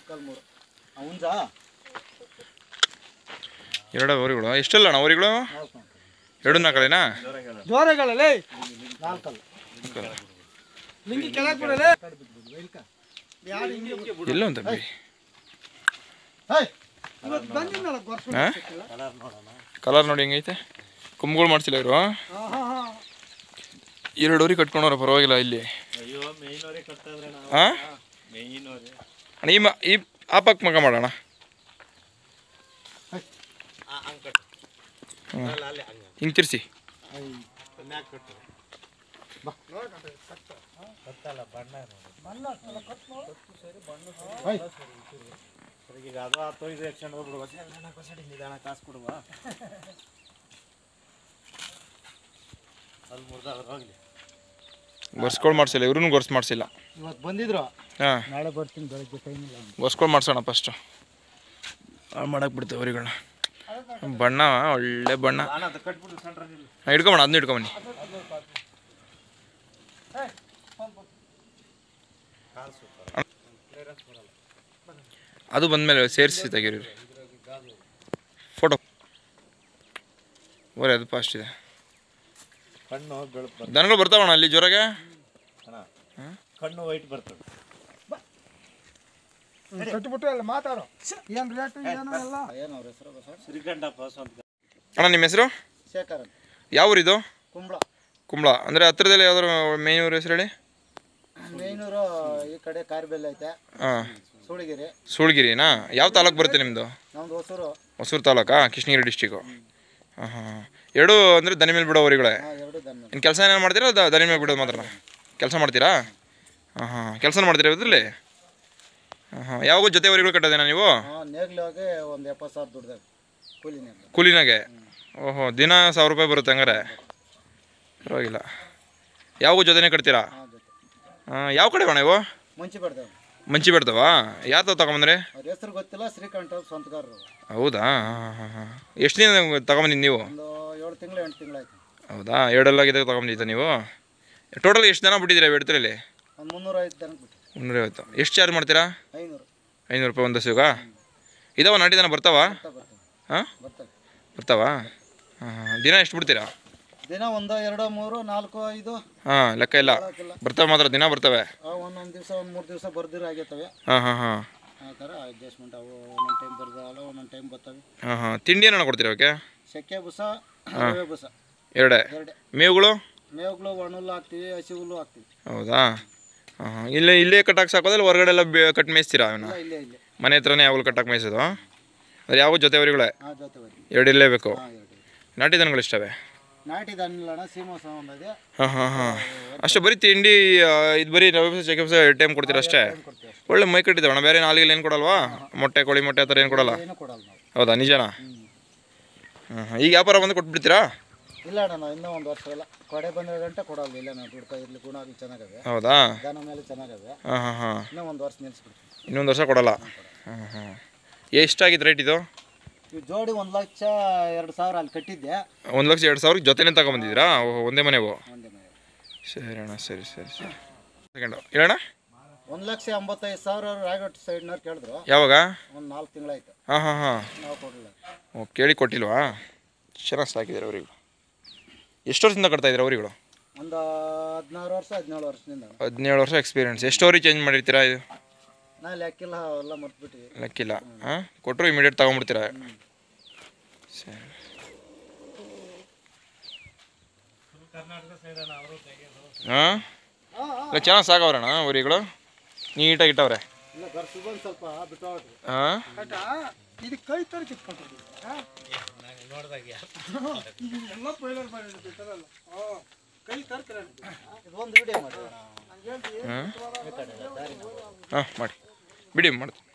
ಮುಕ್ಕಾಲು ಮೂರು ಹುಂಜಾ ಎರಡು ಅವರಿಗಳು ಎಷ್ಟಲ್ಲ ಅಣ್ಣ ಅವರಿಗಳು ಎರಡು ನಾಲ್ಕಲೇನಾ ಜೋರಗಳಲ್ಲೇ ನಾಲ್ಕಲ್ಲ ನಿಂಗೆ ಕೆಳಗೆ ಬಿಡಲೇ ಯಾರು ಹಿಂಗೆ ಎಲ್ಲ ಒಂದು ತಪ್ಪಿ ಹೇಯ್ ಇವತ್ತು ಬಂದಿದ್ದಲ್ಲ ಗೊರ್ಸ್ಬಿಟ್ಟು ಹಾಂ ಸಿಕ್ಕಿಲ್ಲ. ಕಲರ್ ನೋಡಿ ಹೆಂಗೈತೆ ಕೊಂಬುಗಳು ಮಾಡ್ಸಿಲ್ಲ ಇವರು ಹಾ, ಹಾ, ಹಾ. ಎರಡು ಊರಿ ಕಟ್ಕೊಂಡವ್ರ ಪರವಾಗಿಲ್ಲ ಇಲ್ಲಿ ಹಾಂ ಅಣ್ಣ ಈ ಮ ಈ ಆ ಪಕ್ಕ ಮಗ ಮಾಡೋಣ ಹಿಂಗೆ ತಿರ್ಸಿ ಈಗ ಅದು ಆತೋ ಇದು ಎಕ್ಸ್ಚೇಂಜ್ ಹೋಗ್ಬಿಡುವ ಕೊಸಡಿ ನಿಧಾನ ಕಾಸು ಕೊಡುವ ಅಲ್ಲಿ ಮುರ್ದಾದ್ರೆ ಹೋಗ್ಲಿ ಗೊರ್ಸ್ಕೊಳ್ ಮಾಡಿಸಿಲ್ಲ ಇವ್ರೂ ಗೊರ್ಸ್ ಮಾಡಿಸಿಲ್ಲ ಇವತ್ತು ಬಂದಿದ್ರು ಹಾಂ ನಾಳೆ ಬರ್ತೀನಿ ಬೆಳಗ್ಗೆ ಟೈಮ್ ಇಲ್ಲ ಗೊಸ್ಕೊಳ್ ಮಾಡ್ಸೋಣ ಫಸ್ಟು ಮಾಡಕ್ಕೆ ಬಿಡ್ತೇವೆ ಅವರಿಗಳನ್ನ ಬಣ್ಣ ಒಳ್ಳೆ ಬಣ್ಣ ನಾನು ಅದು ಕಟ್ಬಿಟ್ಟು ಸೆಂಟ್ರಲ್ಲಿ ಇಲ್ಲಿ ಹಾಂ ಹಿಡ್ಕೊಂಬಣ ಅದನ್ನ ಹಿಡ್ಕೊಂಬನ್ನಿ ಕಾಲು ಸೂಪರ್ ಅದು ಬಂದಮೇಲೆ ಸೇರಿಸಿ ತೆಗೀರಿ ಫೋಟೋ ಓರಿ ಅದು ಫಾಸ್ಟ್ ಇದೆ ಕಣ್ಣು ಬೆಳಕು ದನಗಳು ಬರ್ತಾವಣ್ಣ ಅಲ್ಲಿ ಜೋರಾಗೆ ಅಣ್ಣ ಕಣ್ಣು ವೈಟ್ ಬರ್ತದೆ ಕಟ್ಬಿಟ್ಟು ಎಲ್ಲ ಮಾತಾಡೋ ಏನು ರೇಟು ಏನು ಎಲ್ಲ ಏನು ಅವ್ರ ಹೆಸರು ಬಸ ಶ್ರೀಕಂಠಪ್ಪ ಸ್ವಂತ ಅಣ್ಣ ನಿಮ್ಮ ಹೆಸರು ಶೇಖರ್ ಯಾವ ಊರಿದು ಕುಂಬಳ ಕುಂಬಳ ಅಂದರೆ ಹತ್ರದಲ್ಲಿ ಯಾವ್ದಾರು ಮೇನ್ ಊರು ಹೆಸರು ಹೇಳಿ ಮೇಯ್ನೂರು ಈ ಕಡೆ ಕಾರ್ಬೆಲ್ ಐತೆ ಹಾಂ ಸೂಳಿಗಿರಿ ಸೂಳ್ಗಿರಿನಾ ಯಾವ ತಾಲೂಕು ಬರುತ್ತೆ ನಿಮ್ಮದು ನಮ್ದು ಹೊಸೂರು ಹೊಸೂರು ತಾಲೂಕಾ ಕೃಷ್ಣಗಿರಿ ಡಿಸ್ಟಿಕ್ಕು ಹಾಂ ಹಾಂ ಎರಡು ಅಂದರೆ ದನಿ ಮೇಲೆ ಬಿಡೋ ಊರುಗಳೇ ಹಾಂ ಎರಡು ದನ್ನ ಇನ್ನು ಕೆಲಸ ಏನೇನು ಮಾಡ್ತೀರಾ ದ- ದನಿ ಮೇಲೆ ಬಿಡೋದು ಮಾತ್ರ ಕೆಲಸ ಮಾಡ್ತೀರಾ ಹಾಂ ಹಾಂ ಕೆಲಸ ಮಾಡ್ತೀರಾ ಇದರಲ್ಲಿ ಹಾಂ ಹಾಂ ಯಾವಾಗ ಜೊತೆ ಊರುಗಳು ಕಟ್ಟೋದೇನಾ ನೀವು ಹಾಂ ನೇಗ್ಲು ಹೋಗಿ ಒಂದು ಎಪ್ಪತ್ತು ಸಾವಿರ ದುಡ್ದಾಗ ಕೂಲಿ ನೇಗ್ಲು ಕೂಲಿನಾಗೆ ಓಹೋ ದಿನ ಸಾವಿರ ರೂಪಾಯಿ ಬರುತ್ತೆ ಹಂಗಾರೆ ಪರವಾಗಿಲ್ಲ ಯಾವಾಗೂ ಜೊತೆನೇ ಕಟ್ತೀರಾ ಹಾಂ ಜೊತೆ ಹಾಂ ಯಾವ ಕಡೆ ಅಣ್ಣ ಇವು ಮುಂಚೆ ಬಿಡ್ದೇವೆ ಮಂಚಿ ಬಿಡ್ತಾವಾ ಯಾವ ತಗೊಂಬಂದ್ರಿ ಅವ್ರ ಹೆಸರು ಗೊತ್ತಿಲ್ಲ ಶ್ರೀಕಂಠ ಅವ್ರ ಸ್ವಂತಗಾರರು ಹೌದಾ ಹಾಂ ಹಾಂ ಹಾಂ ಎಷ್ಟು ದಿನ ತಗೊಂಬಂದಿದ್ದು ನೀವು ಒಂದು ಏಳು ತಿಂಗಳು ಎಂಟು ತಿಂಗಳು ಆಯ್ತು ಹೌದಾ ಎರಡೆಲ್ಲಾಗಿದೆ ತಗೊಂಬಂದಿದ್ದ ನೀವು ಟೋಟಲ್ ಎಷ್ಟು ಜನ ಬಿಟ್ಟಿದ್ದೀರಾ ಬೆಡ್ತರಲ್ಲಿ ಒಂದು ಮುನ್ನೂರ ಐದು ಜನಕ್ಕೆ ಬಿಟ್ಟು ಮುನ್ನೂರೈವತ್ತು ಎಷ್ಟು ಚಾರ್ಜ್ ಮಾಡ್ತೀರಾ ಐನೂರು ಐನೂರು ರೂಪಾಯಿ ಒಂದು ಹಸುಗ ಇದಾವ ನಾಟಿ ದನ ಬರ್ತಾವಾ ಬರ್ತಾ ಬರ್ತವೆ ಹಾಂ ಬರ್ತವೆ ಬರ್ತಾವಾ ಹಾಂ ಹಾಂ ದಿನ ಎಷ್ಟು ಬಿಡ್ತೀರಾ ದಿನ ಒಂದು ಎರಡು ಮೂರು ನಾಲ್ಕು ಐದು ಹಾಂ ಲೆಕ್ಕ ಇಲ್ಲ ಹಾಕಿಲ್ಲ ಬರ್ತಾವೆ ಮಾತ್ರ ದಿನ ಬರ್ತವೆ ಒಂದೊಂದು ದಿವಸ ಒಂದು ಮೂರು ದಿವಸ ಬರ್ದಿರ ಆಗೈತವೆ ಹಾಂ ಹಾಂ ಹಾಂ ಆ ಥರ ಅಡ್ಜಸ್ಟ್ಮೆಂಟ್ ಅವು ಒಂದೊಂದು ಟೈಮ್ ಬರ್ದಾವಲ್ಲ ಒಂದೊಂದು ಟೈಮ್ ಬರ್ತವೆ ಹಾಂ ಹಾಂ ತಿಂಡಿ ಏನಾರ ಕೊಡ್ತೀರಾ ಅವಕ್ಕೆ ಸೆಕೆ ಬುಸ ರವೆ ಬುಸ ಎರಡೇ ಎರಡೇ ಮೇವುಗಳು ಮೇವುಗಳು ಒಣಹುಲ್ಲು ಹಾಕ್ತೀವಿ ಹಸಿ ಹುಲ್ಲು ಹಾಕ್ತೀವಿ ಹೌದಾ ಹಾಂ ಹಾಂ ಇಲ್ಲೇ ಇಲ್ಲೇ ಕಟ್ಟಾಕ್ ಸಾಕೋದಿಲ್ಲ ಹೊರಗಡೆ ಎಲ್ಲ ಬೇ ಕಟ್ ಮೇಯಿಸ್ತೀರಾ ಅವನ್ನ ಇಲ್ಲ ಇಲ್ಲೇ ಇಲ್ಲೇ ಮನೆ ಹತ್ರನೇ ಯಾವಾಗಲೂ ಕಟ್ಟಾಕ್ ಮೇಯಿಸೋದು ಅದು ಯಾವ ಜೊತೆವರಿಗಳೇ ಹಾಂ ಜೊತೆ ಬನ್ನಿ ಎರಡು ಇರಲೇಬೇಕು ಹಾಂ ಎರಡು ನಾಟಿ ದನಗಳು ಇಷ್ಟವೆ ನಾಟಿ ದನಿಲ್ಲಣ್ಣ ಸೀಮೋಸ ಒಂದಿದೆ ಹಾಂ ಹಾಂ ಹಾಂ ಅಷ್ಟೇ ಬರೀ ತಿಂಡಿ ಆ, ಇದು ಬರೀ ರವೆ ಚೆಕ್ ಟೈಮ್ ಕೊಡ್ತೀರಾ ಅಷ್ಟೇ ಕೊಡ್ತೀವಿ ಅಷ್ಟೇ ಒಳ್ಳೆ ಮೈ ಕಟ್ಟಿದ್ದಾವಣ್ಣ ಬೇರೆ ನಾಲಿಗೆಲ್ಲ ಏನು ಕೊಡಲ್ವಾ ಮೊಟ್ಟೆ ಕೋಳಿ ಮೊಟ್ಟೆ ಆ ಥರ ಏನು ಕೊಡಲ್ಲ ಏನು ಕೊಡಲ್ಲ ನಾವು ಹೌದಾ ನಿಜನಾ ಹಾಂ ಹಾಂ ಈಗ ವ್ಯಾಪಾರ ಬಂದು ಕೊಟ್ಬಿಡ್ತೀರಾ ಇಲ್ಲ ಅಣ್ಣ ನಾವು ಇನ್ನೂ ಒಂದು ವರ್ಷ ಇಲ್ಲ ಕೊಡೆ ಬಂದ್ರೆ ಗಂಟೆ ಕೊಡಲ್ಲ ಇಲ್ಲ ನಾವು ದುಡ್ತಾ ಇರ್ಲಿ ಗುಣ ಆಗಲಿ ಚೆನ್ನಾಗವೆ ಹೌದಾ ದನ ಮೇಲೆ ಚೆನ್ನಾಗವೆ ಹಾಂ ಹಾಂ ಹಾಂ ಇನ್ನೂ ಒಂದು ವರ್ಷ ನಿಲ್ಲಿಸ್ಬಿಡ್ತೀವಿ ಇನ್ನೊಂದು ವರ್ಷ ಕೊಡಲ್ಲ ಹಾಂ ಹಾಂ ಎಷ್ಟಾಗಿತ್ತು ರೇಟ್ ಇದು ಈ ಜೋಡಿ ಒಂದು ಲಕ್ಷ ಎರಡು ಸಾವಿರ ಅಲ್ಲಿ ಕಟ್ಟಿದ್ದೆ ಒಂದು ಲಕ್ಷ ಎರಡು ಸಾವಿರಕ್ಕೆ ಜೊತೆನೇ ತಗೊಂಬಂದಿದ್ದೀರಾ ಓಹೋ ಒಂದೇ ಮನೆವು ಒಂದೇ ಮನೆ ಸರಿ ಅಣ್ಣ ಸರಿ ಸರಿ ಸರಿ ಸೆಕೆಂಡು ಹೇಳಣ್ಣ ಒಂದು ಲಕ್ಷ ಎಂಬತ್ತೈದು ಸಾವಿರ ರಾಯಗಢ ಸೈಡ್ನವ್ರು ಕೇಳಿದ್ರು ಯಾವಾಗ ಒಂದು ನಾಲ್ಕು ತಿಂಗಳಾಯ್ತು ಹಾಂ ಹಾಂ ಹಾಂ ನಾವು ಕೊಡಲಿಲ್ಲ ಓ ಕೇಳಿ ಕೊಟ್ಟಿಲ್ವಾ ಚೆನ್ನಾಗಿ ಸಾಕಿದ್ದಾರೆ ಅವರಿಗಳು ಎಷ್ಟು ವರ್ಷದಿಂದ ಕಟ್ತಾ ಇದ್ದಾರೆ ಅವರಿಗಳು ಒಂದು ಹದಿನಾರು ವರ್ಷ ಹದಿನೇಳು ವರ್ಷದಿಂದ ಹದಿನೇಳು ವರ್ಷ ಎಕ್ಸ್ಪೀರಿಯನ್ಸ್ ಎಷ್ಟು ಸ್ಟೋರಿ ಚೇಂಜ್ ಮಾಡಿರ್ತೀರಾ ಇದು ನಾ ಲೆಕ್ಕಿಲ್ಲ ಎಲ್ಲ ಮರ್ತ್ಬಿಟ್ಟಿವಿ ಲೆಕ್ಕಿಲ್ಲ ಹಾಂ ಕೊಟ್ಟರು ಇಮಿಡಿಯೇಟ್ ತೊಗೊಂಬಿಡ್ತೀರಾ ಸರಿ ಹಾಂ ಇಲ್ಲ ಚೆನ್ನಾಗಿ ಸಾಕವ್ರಣ್ಣ ಊರಿಗಳು ನೀಟಾಗಿ ಇಟ್ಟವ್ರೆ ಇಲ್ಲ ಬರ್ಸಿ ಬಂದು ಸ್ವಲ್ಪ ಬಿಟ್ಟು ಹೋಗ್ರಿ ಹಾಂ ಇದು ಕೈ ತರ ಕಿತ್ಕೊಂಡಿದ್ದೀವಿ ಎಲ್ಲ ಪೈಲರ್ ಮಾಡಿರ್ಬೇಕಲ್ಲ ಕೈ ತರ್ತೀರ ಇದೊಂದು ವಿಡಿಯೋ ಮಾಡಿ ಹಾಂ ಹಾಂ ಮಾಡಿ ಬಿಡಿ ಮಾಡ್ತೀನಿ